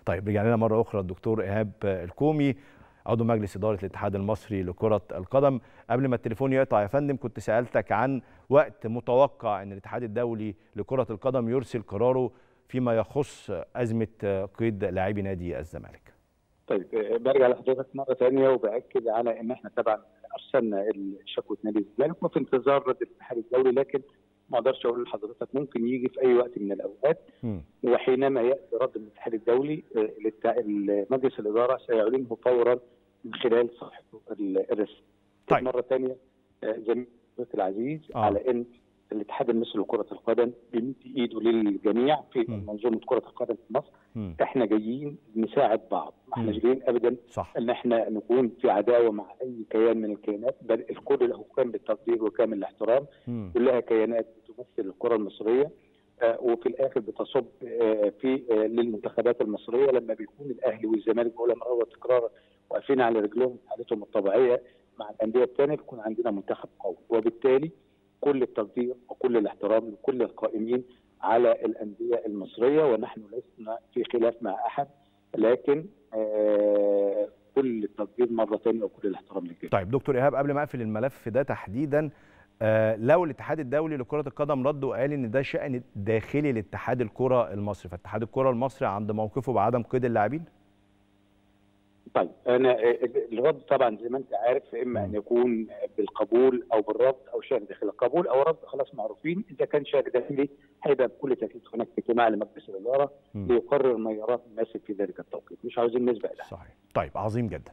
طيب رجعنا لنا مره اخرى الدكتور ايهاب الكومي عضو مجلس اداره الاتحاد المصري لكره القدم قبل ما التليفون يقطع يا فندم كنت سالتك عن وقت متوقع ان الاتحاد الدولي لكره القدم يرسل قراره فيما يخص ازمه قيد لاعبي نادي الزمالك طيب برجع لحضرتك مره ثانيه وباكد على ان احنا طبعا ارسلنا شكوى نادي الزمالك وفي انتظار رد الاتحاد الدولي لكن ما اقدرش اقول لحضرتك ممكن يجي في اي وقت من الاوقات م. وحينما ياتي رد من الاتحاد الدولي مجلس الاداره سيعلنه فورا من خلال صفحته الرسمي. طيب. مره ثانيه زميلي العزيز آه. على ان الاتحاد المصري لكره القدم بيمد ايده للجميع في م. منظومه كره القدم في مصر م. احنا جايين نساعد بعض ما احناش م. جايين ابدا صح ان احنا نكون في عداوه مع اي كيان من الكيانات بل الكل له كامل التقدير وكامل الاحترام م. كلها كيانات بتمثل الكره المصريه آه، وفي الاخر بتصب آه، في آه، للمنتخبات المصريه لما بيكون الاهلي والزمالك بقولها مره وتكرارا واقفين على رجلهم في حالتهم الطبيعيه مع الانديه الثانيه بيكون عندنا منتخب قوي وبالتالي كل التقدير وكل الاحترام لكل القائمين على الانديه المصريه ونحن لسنا في خلاف مع احد لكن آه، كل التقدير مره ثانيه وكل الاحترام للجميع. طيب دكتور ايهاب قبل ما اقفل الملف ده تحديدا آه لو الاتحاد الدولي لكره القدم رد وقال ان ده شان داخلي لاتحاد الكره المصري فاتحاد الكره المصري عند موقفه بعدم قيد اللاعبين طيب انا الرد طبعا زي ما انت عارف اما ان يكون بالقبول او بالرفض او شان داخلي قبول او رفض خلاص معروفين اذا كان شان داخلي هيبقى بكل تاكيد هناك اجتماع لمجلس الاداره م. ليقرر معيارات الناسب في ذلك التوقيت مش عاوزين نسبق لها صحيح طيب عظيم جدا